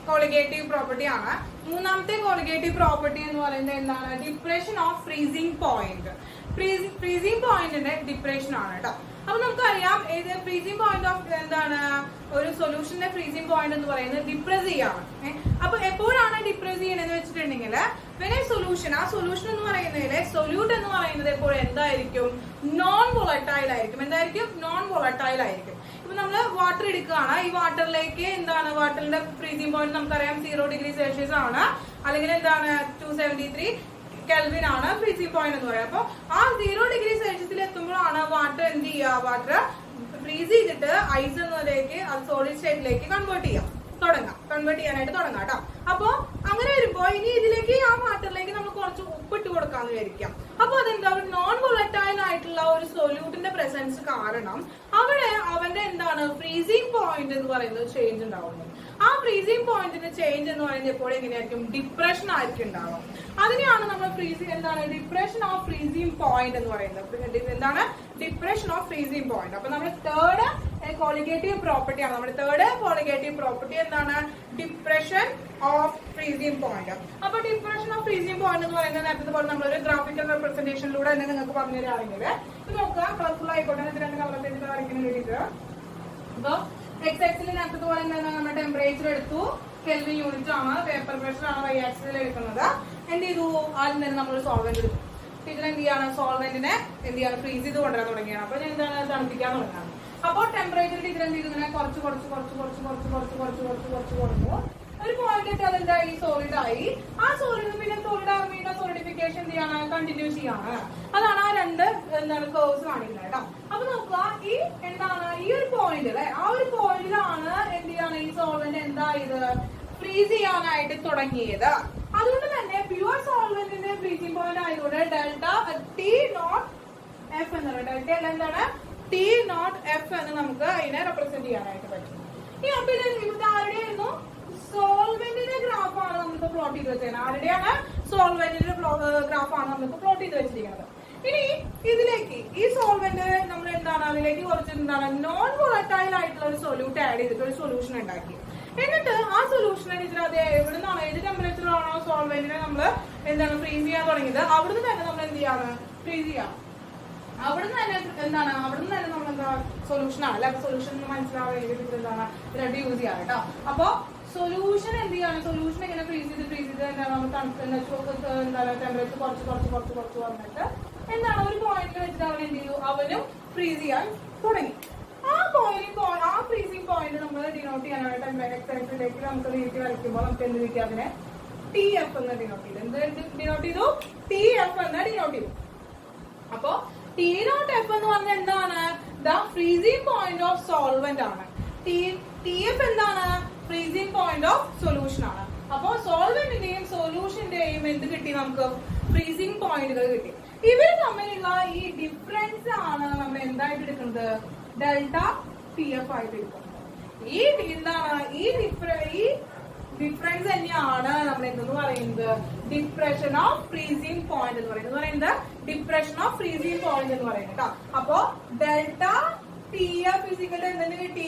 Colligative property ആണ് മൂന്നാമത്തെ colligative property എന്ന് പറയുന്നത് എന്താണ് depression of freezing point freezing പോയിന്റിന്റെ ഡിപ്രഷൻ ആണ് കേട്ടോ അപ്പൊ നമുക്കറിയാം ഇത് ഫ്രീസിംഗ് പോയിന്റ് ഓഫ് എന്താണ് ഒരു സൊല്യൂഷന്റെ ഫ്രീസിംഗ് പോയിന്റ് എന്ന് പറയുന്നത് ഡിപ്രസ് ചെയ്യാണ് ഏ? അപ്പൊ എപ്പോഴാണ് ഡിപ്രസ് ചെയ്യണമെന്ന് വെച്ചിട്ടുണ്ടെങ്കിൽ പിന്നെ സൊല്യൂഷൻ ആ സൊല്യൂഷൻ എന്ന് പറയുന്നതിലെ സൊല്യൂട്ട് എന്ന് പറയുന്നത് എപ്പോഴും എന്തായിരിക്കും നോൺ വോളറ്റൈൽ ആയിരിക്കും എന്തായിരിക്കും നോൺ വോളറ്റൈൽ ആയിരിക്കും ഇപ്പൊ നമ്മൾ വാട്ടർ എടുക്കുകയാണ് ഈ വാട്ടറിലേക്ക് എന്താണ് വാട്ടറിന്റെ ഫ്രീസിംഗ് പോയിന്റ് നമുക്കറിയാം സീറോ ഡിഗ്രി സെൽഷ്യസ് ആണ് അല്ലെങ്കിൽ എന്താണ് ടു സെവന്റി ത്രീ കെൽവിൻ ആണ് ഫ്രീസിംഗ് പോയിന്റ് എന്ന് പറയുന്നത് അപ്പൊ ആ സീറോ ഡിഗ്രി സെൽഷ്യസിൽ എത്തുമ്പോഴാണ് വാട്ടർ എന്ത് ചെയ്യുക വാട്ടർ ഫ്രീസ് ചെയ്തിട്ട് ഐസ് എന്നതിലേക്ക് അത് സോളിഡ് സ്റ്റേറ്റിലേക്ക് കൺവേർട്ട് ചെയ്യാം തുടങ്ങാം കൺവേർട്ട് ചെയ്യാനായിട്ട് തുടങ്ങാം കേട്ടോ അപ്പൊ അങ്ങനെ വരുമ്പോ ഇനി ഇതിലേക്ക് ആ വാട്ടറിലേക്ക് നമ്മൾ കുറച്ച് ഉപ്പിട്ട് കൊടുക്കാന്ന് വിചാരിക്കാം അപ്പൊ അതെന്താ ഒരു നോൺ വോളറ്റൈൽ ആയിട്ടുള്ള ഒരു സൊല്യൂട്ടിന്റെ പ്രസൻസ് കാരണം അവിടെ അവന്റെ എന്താണ് ഫ്രീസിംഗ് പോയിന്റ് എന്ന് പറയുന്നത് ചേഞ്ച് ഉണ്ടാവുന്നത് ആ ഫ്രീസിംഗ് പോയിന്റിന്റെ ചേഞ്ച് എന്ന് പറയുന്നത് എപ്പോഴും എങ്ങനെയായിരിക്കും ഡിപ്രഷൻ ആയിരിക്കും ഉണ്ടാവുക അതിനെയാണ് നമ്മൾ ഫ്രീസിംഗ് എന്താണ് ഡിപ്രഷൻ ഓഫ് ഫ്രീസിംഗ് പോയിന്റ് എന്ന് പറയുന്നത് എന്താണ് ഡിപ്രഷൻ ഓഫ് ഫ്രീസിംഗ് പോയിന്റ് അപ്പൊ നമ്മൾ തേർഡ് കോളിഗേറ്റീവ് പ്രോപ്പർട്ടി ആണ് നമ്മുടെ തേർഡ് കോളിഗേറ്റീവ് പ്രോപ്പർട്ടി എന്താണ് ഡിപ്രഷൻ ഓഫ് ഫ്രീസിംഗ് പോയിന്റ് അപ്പൊ ഡിപ്രഷൻ ഓഫ് ഫ്രീസിംഗ് പോയിന്റ് എന്ന് പറയുന്നത് നേരത്തെ പോലെ നമ്മളൊരു ഗ്രാഫിക്കൽ റെപ്രസെന്റേഷനിലൂടെ തന്നെ നിങ്ങൾക്ക് പറഞ്ഞു തരാണെങ്കിൽ ഇത് നോക്കുക കളർഫുൾ ആയിക്കോട്ടെ എന്നിട്ട് രണ്ട് കളർ ചെയ്തിട്ട് വരയ്ക്കുന്ന വേണ്ടിയിട്ട് അപ്പൊ എക്സ് എക്സിൽ നേരത്തെ പോലെ എന്താണ് നമ്മുടെ ടെമ്പറേച്ചർ എടുത്തു കെൽവിൻ യൂണിറ്റ് ആണ് പേപ്പർ പ്രഷർ ആണ് വൈ ആക്സിൽ എടുക്കുന്നത് എന്ത് ചെയ്തു ആദ്യം തന്നെ നമ്മൾ സോൾവെന്റ് എടുത്തു അപ്പൊ ഇതിൽ എന്ത് ചെയ്യാണ് സോൾവെന്റിനെ എന്ത് ചെയ്യാണ് ഫ്രീസ് ചെയ്ത് കൊണ്ടുവരാൻ തുടങ്ങിയാണ് അപ്പൊ ഞാൻ എന്താണ് തണുപ്പിക്കാൻ തുടങ്ങാണ് അപ്പോൾ ടെമ്പറേച്ചറിൽ ഇതിൽ എന്ത് ചെയ്തു ഇങ്ങനെ കുറച്ച് കുറച്ച് കുറച്ച് കുറച്ച് കുറച്ച് കുറച്ച് കുറച്ച് കുറച്ച് കുറച്ച് കുറച്ചു ഒരു പോയിന്റ് ഇട്ട് അതെന്തായി സോളിഡ് ആയി ആ സോളിഡ് പിന്നെ സോളിഡ് ആർമിയുടെ സോളിഡിഫിക്കേഷൻ എന്ത് ചെയ്യാണ് കണ്ടിന്യൂ ചെയ്യാണ് അതാണ് ആ രണ്ട് എന്താണ് കേഴ്സ് കാണിക്കുന്നത് കേട്ടോ അപ്പൊ നോക്കുക ഈ എന്താണ് ഈ ഒരു പോയിന്റ് അല്ലെ ആ ഒരു പോയിന്റിലാണ് എന്ത് ചെയ്യാണ് ഈ സോൾവെന്റ് എന്തായത് ഫ്രീസ് ചെയ്യാനായിട്ട് തുടങ്ങിയത് അതുകൊണ്ട് തന്നെ പ്യുവർ സോൾവെന്റിന്റെ ഫ്രീസിംഗ് പോയിന്റ് ആയതുകൊണ്ട് ഡെൽറ്റ ടി നോട്ട് എഫ് എന്ന് പറയുന്നത് ഡെൽറ്റ അല്ല എന്താണ് ടി നോട്ട് എഫ് എന്ന് നമുക്ക് അതിനെ റെപ്രസെന്റ് ചെയ്യാനായിട്ട് പറ്റും ഈ അപ്പൊ ഇത് ഇവിടെ ആരുടെയായിരുന്നു സോൾവെന്റിന്റെ ഗ്രാഫാണ് നമ്മളിപ്പോ പ്ലോട്ട് ചെയ്ത് വെച്ചത് ആരുടെയാണ് സോൾവെന്റിന്റെ ഗ്രാഫാണ് നമ്മളിപ്പോ പ്ലോട്ട് ചെയ്ത് വെച്ചിരിക്കുന്നത് ഇനി ഇതിലേക്ക് ഈ സോൾവെന്റ് നമ്മൾ എന്താണ് അതിലേക്ക് കുറച്ച് എന്താണ് നോൺ വോളറ്റൈൽ ആയിട്ടുള്ള ഒരു സൊല്യൂട്ട് ആഡ് ചെയ്തിട്ട് ഒരു സൊല്യൂഷൻ ഉണ്ടാക്കി എന്നിട്ട് ആ സൊല്യൂഷനെ ഇതിനകത്ത് എവിടെ നിന്നാണ് ഏത് ടെമ്പറേച്ചറിലാണോ സോൾവെന്റിനെ നമ്മൾ എന്താണ് ഫ്രീസ് ചെയ്യാൻ തുടങ്ങിയത് അവിടുന്ന് തന്നെ നമ്മൾ എന്ത് ചെയ്യാണ് ഫ്രീസ് ചെയ്യാം അവിടുന്ന് തന്നെ എന്താണ് അവിടുന്ന് തന്നെ നമ്മൾ എന്താ സൊല്യൂഷൻ ആണ് അല്ലെ സൊല്യൂഷൻ മനസ്സിലാവാൻ വേണ്ടിയിട്ട് എന്താണ് രണ്ട് യൂസ് ചെയ്യാം കേട്ടോ അപ്പൊ സൊല്യൂഷൻ എന്ത് ചെയ്യാണ് സൊല്യൂഷൻ എങ്ങനെ ഫ്രീസ് ചെയ്ത് ഫ്രീസ് ചെയ്ത് എന്താണ് നമ്മൾ തണുപ്പ് എന്താണ് ടെമ്പറേച്ചർ കുറച്ച് കുറച്ച് കുറച്ച് കുറച്ച് വന്നിട്ട് എന്താണ് ഒരു പോയിന്റിൽ വെച്ചിട്ട് അവൻ എന്ത് ചെയ്തു അവനും ഫ്രീസ് ചെയ്യാൻ തുടങ്ങി ആ പോയിന്റ് ആ ഫ്രീസിംഗ് പോയിന്റ് നമ്മൾ ഡിനോട്ട് ചെയ്യാനായിട്ട് എക്സൈസിലേക്ക് നമുക്ക് നീട്ടി വരയ്ക്കുമ്പോൾ നമുക്ക് എന്ത് കിട്ടി അതിനെ ടി എഫ് എന്ന് ഡിനോട്ട് ചെയ്തു എന്ത് ഡിനോട്ട് ചെയ്തു ടി എഫ് എന്ന് ഡിനോട്ട് ചെയ്തു അപ്പോ ടി നോട്ട് എഫ് എന്ന് പറഞ്ഞാൽ എന്താണ് the freezing point of solvent ആണ് ടി ടി എഫ് എന്താണ് ഫ്രീസിംഗ് പോയിന്റ് ഓഫ് സൊല്യൂഷൻ ആണ് അപ്പോ സോൾവെന്റിന്റെയും സൊല്യൂഷന്റെയും എന്ത് കിട്ടി നമുക്ക് ഫ്രീസിംഗ് പോയിന്റുകൾ കിട്ടി ഇവർ തമ്മിലുള്ള ഈ ഡിഫറൻസ് ആണ് നമ്മൾ എന്തായിട്ട് എടുക്കുന്നത് ഡെൽറ്റ ടി എഫ് ആയിട്ട് എടുക്കുന്നത് ഈ എന്താണ് ഈ ഡിഫറ ഈ ഡിഫറൻസ് തന്നെയാണ് നമ്മൾ എന്തെന്ന് പറയുന്നത് ഡിപ്രഷൻ ഓഫ് ഫ്രീസിംഗ് പോയിന്റ് എന്ന് പറയുന്നത് എന്ന് പറയുന്നത് ഡിപ്രഷൻ ഓഫ് ഫ്രീസിംഗ് പോയിന്റ് എന്ന് പറയുന്നത് കേട്ടോ അപ്പോ ഡെൽറ്റ ടി എഫ് ഫിസിക്കൽ എന്തെന്ന് കിട്ടി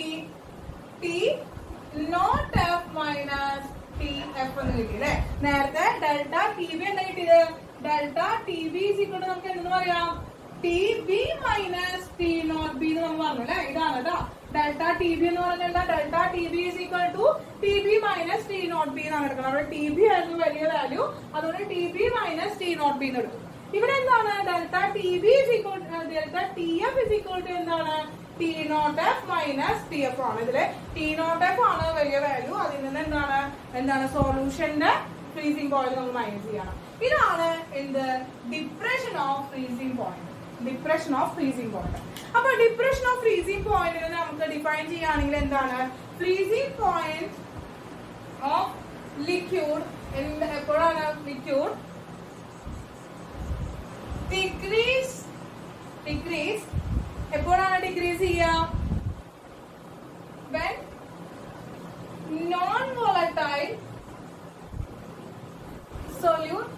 T not F minus T F എന്ന് കിട്ടി അല്ലെ നേരത്തെ ഡെൽറ്റ ടി ബി എന്താ കിട്ടിയത് ഡെൽറ്റ ടി ബി സിക്കോട്ട് നമുക്ക് എന്തെന്ന് പറയാം T B minus T not B എന്ന് നമ്മൾ പറഞ്ഞു അല്ലെ ഇതാണ് കേട്ടോ ഡെൽറ്റ ടി ബി എന്ന് പറഞ്ഞാൽ എന്താ delta T B is equal to T B minus T not B എന്നാണ് എടുക്കുന്നത് അവിടെ ടി ബി ആയിരുന്നു വലിയ വാല്യൂ അതുകൊണ്ട് T B minus T not B എന്ന് എടുക്കും ഇവിടെ എന്താണ് delta T B is equal delta T F is equal to എന്താണ് T not F minus T F ആണ് ഇതില് ടി നോട്ട് എഫ് ആണ് വലിയ വാല്യൂ അതിൽ നിന്ന് എന്താണ് എന്താണ് സൊല്യൂഷന്റെ ഫ്രീസിംഗ് പോയിന്റ് നമ്മൾ മൈനസ് ചെയ്യണം ഇതാണ് എന്ത് depression of freezing point depression of freezing point അപ്പൊ ഡിപ്രഷൻ ഓഫ് ഫ്രീസിംഗ് പോയിന്റിനെ നമുക്ക് ഡിഫൈൻ ചെയ്യുകയാണെങ്കിൽ എന്താണ് ഫ്രീസിംഗ് പോയിന്റ് ഓഫ് ലിക്യൂഡ് എപ്പോഴാണ് ലിക്യൂഡ് ഡിക്രീസ് ഡിക്രീസ് എപ്പോഴാണ് ഡിക്രീസ് ചെയ്യുക when non volatile solute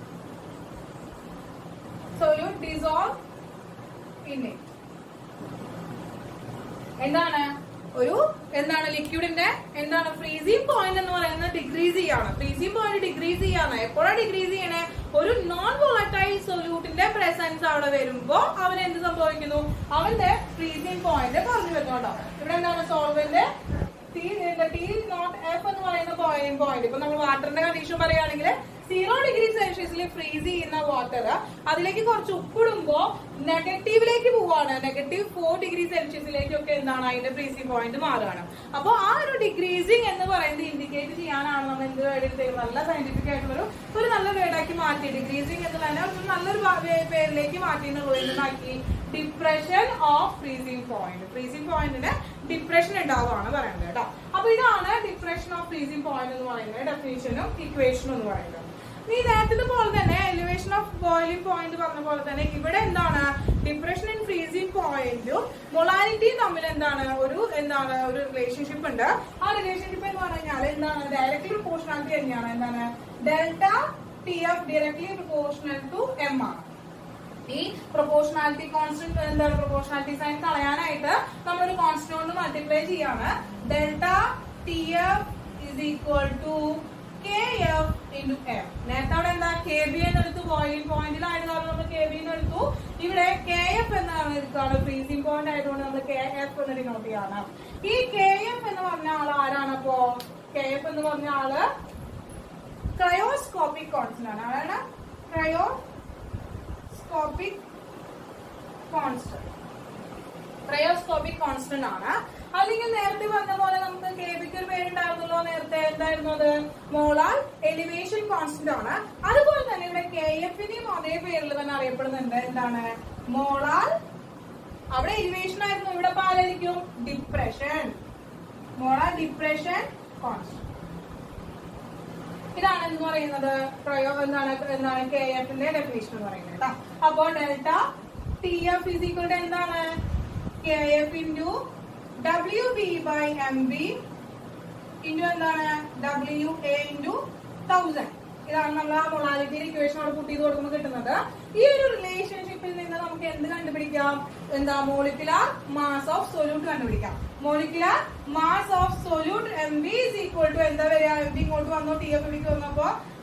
solute dissolve in it എന്താണ് ഒരു എന്താണ് ലിക്വിഡിന്റെ എന്താണ് ഫ്രീസിംഗ് പോയിന്റ് എന്ന് പറയുന്നത് ഡിക്രീസ് ചെയ്യാണ് ഫ്രീസിംഗ് പോയിന്റ് ഡിക്രീസ് ചെയ്യാണ് എപ്പോഴാണ് ഡിക്രീസ് ചെയ്യണേ ഒരു നോൺ വോളറ്റൈൽ സൊല്യൂട്ടിന്റെ പ്രസൻസ് അവിടെ വരുമ്പോ അവൻ എന്ത് സംഭവിക്കുന്നു അവന്റെ ഫ്രീസിംഗ് പോയിന്റ് കുറഞ്ഞു വരുന്നുണ്ടോ ഇവിടെ എന്താണ് solvent T T not F എന്ന് പറയുന്ന പോയിന്റ് പോയിന്റ് ഇപ്പൊ നമ്മൾ വാട്ടറിന്റെ കണ്ടീഷൻ പറയുകയാണെങ്കിൽ സീറോ ഡിഗ്രി സെൽഷ്യസിൽ ഫ്രീസ് ചെയ്യുന്ന വാട്ടർ അതിലേക്ക് കുറച്ച് ഉപ്പിടുമ്പോ നെഗറ്റീവിലേക്ക് പോവാണ് നെഗറ്റീവ് ഫോർ ഡിഗ്രി സെൽഷ്യസിലേക്കൊക്കെ എന്താണ് അതിന്റെ ഫ്രീസിംഗ് പോയിന്റ് മാറുകയാണ് അപ്പോൾ ആ ഒരു ഡിക്രീസിങ് എന്ന് പറയുന്നത് ഇൻഡിക്കേറ്റ് ചെയ്യാനാണ് നമ്മൾ എന്ത് വേർഡ് നല്ല സയന്റിഫിക് ആയിട്ടുള്ള ഒരു ഒരു നല്ല വേർഡാക്കി മാറ്റി ഡിക്രീസിങ് എന്നുള്ളതിനെ ഒരു നല്ലൊരു വാ- പേ- പേരിലേക്ക് മാറ്റിയെന്നുള്ളൂ എന്താക്കി depression of freezing point freezing പോയിന്റിന് ഡിപ്രഷൻ ഉണ്ടാവുകയാണ് പറയുന്നത് കേട്ടോ അപ്പൊ ഇതാണ് ഡിപ്രഷൻ ഓഫ് ഫ്രീസിംഗ് പോയിന്റ് എന്ന് പറയുന്നത് ഡെഫിനിഷനും ഇക്വേഷനും എന്ന് പറയുന്നത് ഈ നേരത്തെ പോലെ തന്നെ എലിവേഷൻ ഓഫ് ബോയിലിംഗ് പോയിന്റ് പറഞ്ഞ പോലെ തന്നെ ഇവിടെ എന്താണ് ഡിപ്രഷൻ ഇൻ ഫ്രീസിംഗ് പോയിന്റും മൊളാലിറ്റിയും തമ്മിൽ എന്താണ് ഒരു എന്താണ് ഒരു റിലേഷൻഷിപ്പ് ഉണ്ട് ആ റിലേഷൻഷിപ്പ് എന്ന് പറഞ്ഞു കഴിഞ്ഞാൽ എന്താണ് ഡയറക്ട്ലി പ്രൊപ്പോർഷണാലിറ്റി തന്നെയാണ് എന്താണ് delta T F directly proportional to M ആണ് ഈ പ്രൊപ്പോർഷണാലിറ്റി കോൺസ്റ്റന്റ് എന്താണ് പ്രൊപ്പോർഷണാലിറ്റി സൈൻ കളയാനായിട്ട് നമ്മളൊരു കോൺസ്റ്റന്റ് കൊണ്ട് മൾട്ടിപ്ലൈ ചെയ്യാണ് delta T F is equal to K F into M നേരത്തെ അവിടെ എന്താ കെ ബി എന്ന് എടുത്തു ബോയിലിംഗ് പോയിന്റിലായത് കാരണം നമ്മൾ കെ ബി എന്ന് എടുത്തു ഇവിടെ കെ എഫ് എന്നാണ് എടുത്താണ് ഫ്രീസിംഗ് പോയിന്റ് ആയതുകൊണ്ട് നമ്മൾ കെ എഫ് എന്ന് ഡിനോട്ട് ചെയ്യാണ് ഈ കെ എഫ് എന്ന് പറഞ്ഞ ആൾ ആരാണ് അപ്പോ കെ എഫ് എന്ന് പറഞ്ഞ ആള് ക്രയോസ്കോപ്പിക് കോൺസ്റ്റന്റ് ആണ് ആരാണ് cryoscopic constant cryoscopic constant ആണ് അല്ലെങ്കിൽ നേരത്തെ പറഞ്ഞ പോലെ നമുക്ക് കെ ബിക്ക് ഒരു പേരുണ്ടായിരുന്നല്ലോ നേരത്തെ എന്തായിരുന്നു അത് മോളാർ എലിവേഷൻ കോൺസ്റ്റന്റ് ആണ് അതുപോലെ തന്നെ ഇവിടെ കെ എഫിനെയും അതേ പേരിൽ തന്നെ അറിയപ്പെടുന്നുണ്ട് എന്താണ് മോളാർ അവിടെ എലിവേഷൻ ആയിരുന്നു ഇവിടെ പാലായിരിക്കും ഡിപ്രഷൻ മോളാർ ഡിപ്രഷൻ കോൺസ്റ്റന്റ് ഇതാണ് എന്ന് പറയുന്നത് പ്രയോ എന്താണ് എന്താണ് കെ എഫിന്റെ ഡെഫിനേഷൻ എന്ന് പറയുന്നത് കേട്ടോ അപ്പോ delta T F is equal to എന്താണ് K F into W B by M B into എന്താണ് ഡബ്ല്യു എ ഇൻറ്റു തൗസൻഡ് ഇതാണ് നമ്മൾ ആ മൊളാലിറ്റി ഇക്വേഷൻ അവിടെ പുട്ട് ചെയ്ത് കൊടുക്കുമ്പോൾ കിട്ടുന്നത് ഈ ഒരു റിലേഷൻഷിപ്പിൽ നിന്ന് നമുക്ക് എന്ത് കണ്ടുപിടിക്കാം എന്താ മോളിക്കുലാർ മാസ് ഓഫ് സൊല്യൂട്ട് കണ്ടുപിടിക്കാം molecular mass of solute M B is equal to എന്താ വരിക എം ബി ഇങ്ങോട്ട് വന്നു ടി എഫ് ബിക്ക് വന്നപ്പോ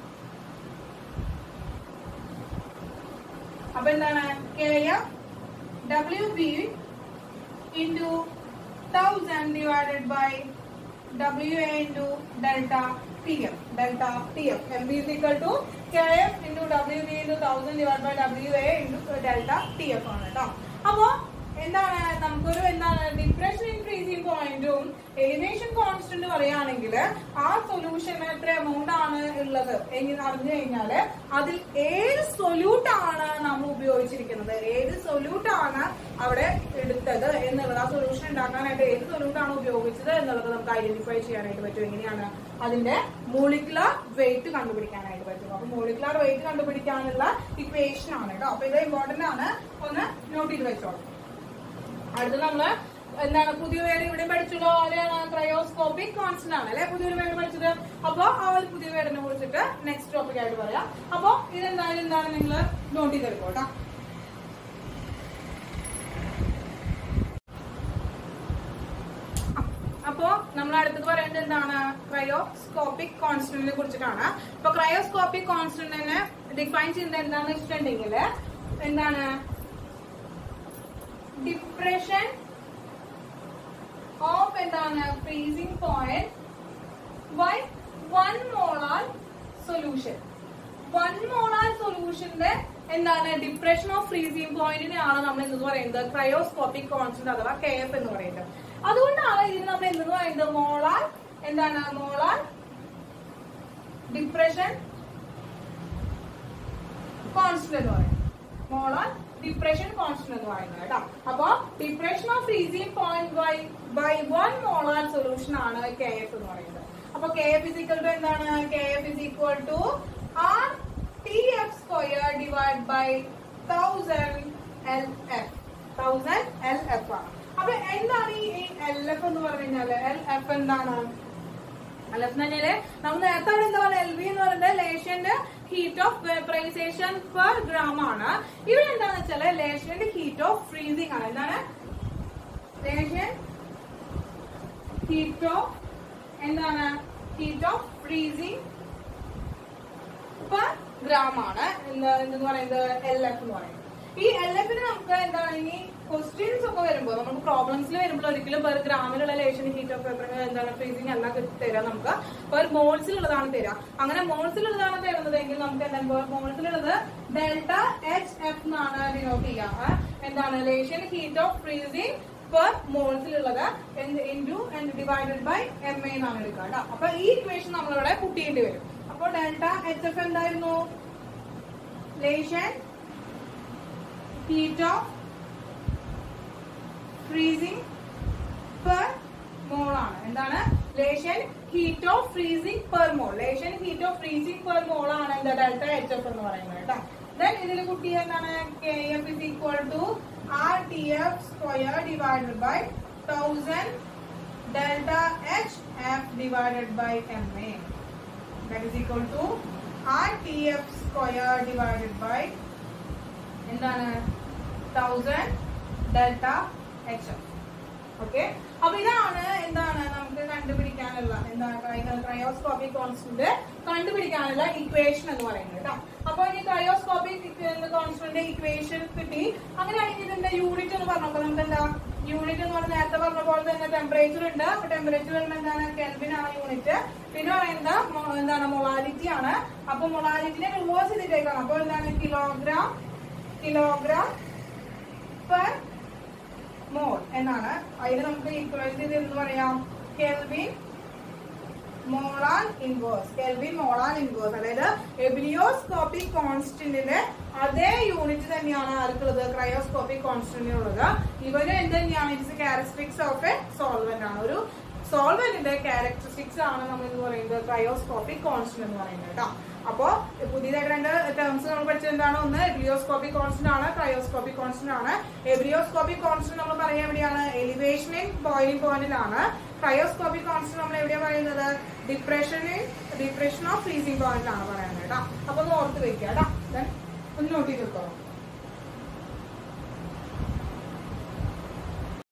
അപ്പൊ എന്താണ് K F W B into thousand divided by W A into delta TF. Delta TF. MB is equal to KF into WB into 1000 divided by WA into delta TF ആണ് കേട്ടോ അപ്പോ എന്താണ് നമുക്കൊരു എന്താണ് ഡിപ്രഷൻ ഇൻക്രീസിംഗ് പോയിന്റും elevation constant പറയുകയാണെങ്കിൽ ആ solution എത്ര എമൗണ്ട് ആണ് ഉള്ളത് എങ്ങനെ അറിഞ്ഞു കഴിഞ്ഞാല് അതിൽ ഏത് സൊല്യൂട്ട് ആണ് നമ്മൾ ഉപയോഗിച്ചിരിക്കുന്നത് ഏത് സൊല്യൂട്ട് ആണ് അവിടെ എടുത്തത് എന്നുള്ളത് ആ സൊല്യൂഷൻ ഉണ്ടാക്കാനായിട്ട് ഏത് സൊല്യൂട്ട് ആണ് ഉപയോഗിച്ചത് എന്നുള്ളത് നമുക്ക് ഐഡന്റിഫൈ ചെയ്യാനായിട്ട് പറ്റും എങ്ങനെയാണ് അതിന്റെ മോളിക്കുലർ വെയിറ്റ് കണ്ടുപിടിക്കാനായിട്ട് പറ്റും അപ്പൊ മോളിക്കുലർ വെയിറ്റ് കണ്ടുപിടിക്കാനുള്ള ഇക്വേഷൻ ആണ് കേട്ടോ അപ്പൊ ഇത് ഇമ്പോർട്ടന്റ് ആണ് ഒന്ന് നോട്ട് ചെയ്ത് വെച്ചോളൂ അടുത്ത് നമ്മള് എന്താണ് പുതിയ പേര് ഇവിടെ പഠിച്ചല്ലോ അല്ലാണ് ക്രയോസ്കോപ്പിക് കോൺസ്റ്റന്റ് ആണ് അല്ലെ പുതിയൊരു പേര് പഠിച്ചത് അപ്പൊ ആ ഒരു പുതിയ പേരിനെ കുറിച്ചിട്ട് നെക്സ്റ്റ് ടോപ്പിക് ആയിട്ട് പറയാം അപ്പൊ ഇതെന്തായാലും എന്താണ് നിങ്ങൾ നോട്ട് ചെയ്തെടുക്കും കേട്ടോ അപ്പോ നമ്മൾ അടുത്തത് പറയുന്നത് എന്താണ് ക്രയോസ്കോപ്പിക് കോൺസ്റ്റന്റിനെ കുറിച്ചിട്ടാണ് അപ്പൊ ക്രയോസ്കോപ്പിക് കോൺസ്റ്റന്റിനെ ഡിഫൈൻ ചെയ്യുന്നത് എന്താണെന്ന് വെച്ചിട്ടുണ്ടെങ്കിൽ എന്താണ് ഡിപ്രഷൻ ഓഫ് എന്താണ് freezing point by one molar solution one molar സൊല്യൂഷന്റെ എന്താണ് ഡിപ്രഷൻ ഓഫ് ഫ്രീസിംഗ് പോയിന്റിനെയാണ് നമ്മൾ എന്ന് പറയുന്നത് ക്രയോസ്കോപ്പിക് കോൺസ്റ്റന്റ് അഥവാ കെ എഫ് എന്ന് പറയുന്നത് അതുകൊണ്ടാണ് ഇതിന് നമ്മൾ എന്തെന്ന് പറയുന്നത് മോളാർ എന്താണ് മോളാർ ഡിപ്രഷൻ കോൺസ്റ്റന്റ് എന്ന് പറയുന്നത് മോളാർ ഡിപ്രഷൻ കോൺസ്റ്റന്റ് എന്ന് പറയുന്നത് കേട്ടോ അപ്പൊ depression of freezing point by by one molar solution ആണ് കെ എഫ് എന്ന് പറയുന്നത് അപ്പൊ K F is equal to എന്താണ് K F is equal to R T F square divide by thousand L F thousand L F ആണ് അപ്പൊ എന്താണ് ഈ L F എന്ന് പറഞ്ഞു കഴിഞ്ഞാല് എൽ എഫ് എന്താണ് എൽ എഫ് തന്നെ നമ്മൾ നേരത്തെ അവിടെ എന്താ പറയുക എൽ ബി എന്ന് പറയുന്നത് ലേഷ്യന്റെ heat of vaporisation per gram ആണ് ഇവിടെ എന്താണെന്ന് വെച്ചാല് ലേഷ്യന്റെ ഹീറ്റ് ഓഫ് ഫ്രീസിംഗ് ആണ് എന്താണ് ലേഷ്യൻ ഹീറ്റ് ഓഫ് എന്താണ് heat of freezing per gram ആണ് എന്താ എന്തെന്ന് പറയുന്നത് എൽ എഫ് എന്ന് പറയുന്നത് ഈ എൽ എഫിന് നമുക്ക് എന്താണ് ഇനി ക്വസ്റ്റ്യൻസ് ഒക്കെ വരുമ്പോൾ നമുക്ക് പ്രോബ്ലംസിൽ വരുമ്പോൾ ഒരിക്കലും പെർ ഗ്രാമിലുള്ള ലേഷൻ ഹീറ്റ് ഓഫ് പേപ്പർ എന്താണ് ഫ്രീസിങ് അല്ല തരാം നമുക്ക് പെർ മോൾസിലുള്ളതാണ് തരാം അങ്ങനെ മോൾസിലുള്ളതാണ് തരുന്നതെങ്കിൽ നമുക്ക് എന്താണ് പെർ മോൾസിലുള്ളത് ഡെൽറ്റ എച്ച് എഫ് എന്നാണ് ഡിനോട്ട് ചെയ്യുക എന്താണ് latent heat of freezing per മോൾസിലുള്ളത് into divided by M A എന്നാണ് എടുക്കുക കേട്ടോ അപ്പൊ ഈ ഇക്വേഷൻ നമ്മളിവിടെ കൂട്ടിയേണ്ടി വരും അപ്പൊ ഡെൽറ്റ എച്ച് എഫ് എന്തായിരുന്നു latent heat of freezing per mole ആണ് എന്താണ് latent heat of freezing per mole latent heat of freezing per mole ആണ് എന്താ ഡെൽറ്റ എച്ച് എഫ് എന്ന് പറയുന്നത് കേട്ടോ ദെൻ ഇതിൽ കുട്ടി എന്താണ് K F is equal to R T F square divided by thousand delta H F divided by M A that is equal to RTF square divided by എന്താണ് thousand delta H F okay അപ്പൊ ഇതാണ് എന്താണ് നമുക്ക് കണ്ടുപിടിക്കാനുള്ള എന്താണ് cryoscopic constant കണ്ടുപിടിക്കാനുള്ള equation എന്ന് പറയുന്നത് കേട്ടോ അപ്പൊ ഈ ക്രയോസ്കോപ്പിക് കോൺസ്റ്റന്റ് ഇക്വേഷൻ കിട്ടി അങ്ങനെയാണെങ്കിൽ ഇതിന്റെ യൂണിറ്റ് എന്ന് പറഞ്ഞപ്പോൾ നമുക്ക് എന്താ യൂണിറ്റ് എന്ന് പറഞ്ഞാൽ നേരത്തെ പറഞ്ഞ പോലെ തന്നെ ടെമ്പറേച്ചർ ഉണ്ട് അപ്പൊ ടെമ്പറേച്ചർ വരുമ്പോൾ എന്താണ് കെൽവിൻ ആണ് യൂണിറ്റ് പിന്നെ പറയുന്നത് മൊ- എന്താണ് മൊളാലിറ്റി ആണ് അപ്പൊ മൊളാലിറ്റിനെ റിവേഴ്സ് ചെയ്തിട്ടേക്കാണ് അപ്പൊ എന്താണ് കിലോഗ്രാം കിലോഗ്രാം പെർ മോൾ എന്നാണ് അതിന് നമുക്ക് ഈക്വലൈസ് ചെയ്ത് എന്ന് പറയാം kelvin molal inverse kelvin molal inverse അതായത് എബിലിയോസ്കോപ്പിക് കോൺസ്റ്റന്റിന്റെ അതേ യൂണിറ്റ് തന്നെയാണ് ആർക്കുള്ളത് ക്രയോസ്കോപ്പിക് കോൺസ്റ്റന്റിനുള്ളത് ഇവര് എന്ത് തന്നെയാണ് it's characteristics of a solvent ആണ് ഒരു സോൾവെന്റിന്റെ ക്യാരക്ടറിസ്റ്റിക്സ് ആണ് നമ്മൾ എന്ന് പറയുന്നത് ക്രയോസ്കോപ്പിക് കോൺസ്റ്റന്റ് എന്ന് പറയുന്നത് കേട്ടോ അപ്പോ പുതിയതായിട്ട് രണ്ട് ടേംസ് നമ്മൾ പഠിച്ചത് എന്താണ് ഒന്ന് എബ്രിയോസ്കോപ്പിക് കോൺസ്റ്റന്റ് ആണ് ക്രയോസ്കോപ്പിക് കോൺസ്റ്റന്റ് ആണ് എബ്രിയോസ്കോപ്പിക് കോൺസ്റ്റന്റ് നമ്മൾ പറയാൻ എവിടെയാണ് എലിവേഷൻ ഇൻ ബോയിലിംഗ് പോയിന്റിലാണ് ക്രയോസ്കോപ്പിക് കോൺസ്റ്റന്റ് നമ്മൾ എവിടെയാണ് പറയുന്നത് ഡിപ്രഷൻ ഡിപ്രഷൻ ഓഫ് ഫ്രീസിംഗ് പോയിന്റിലാണ് പറയുന്നത് കേട്ടോ അപ്പൊ ഒന്ന് ഓർത്ത് വെക്കുക കേട്ടോ Then ഒന്ന് നോട്ട് ചെയ്ത് വെക്കോ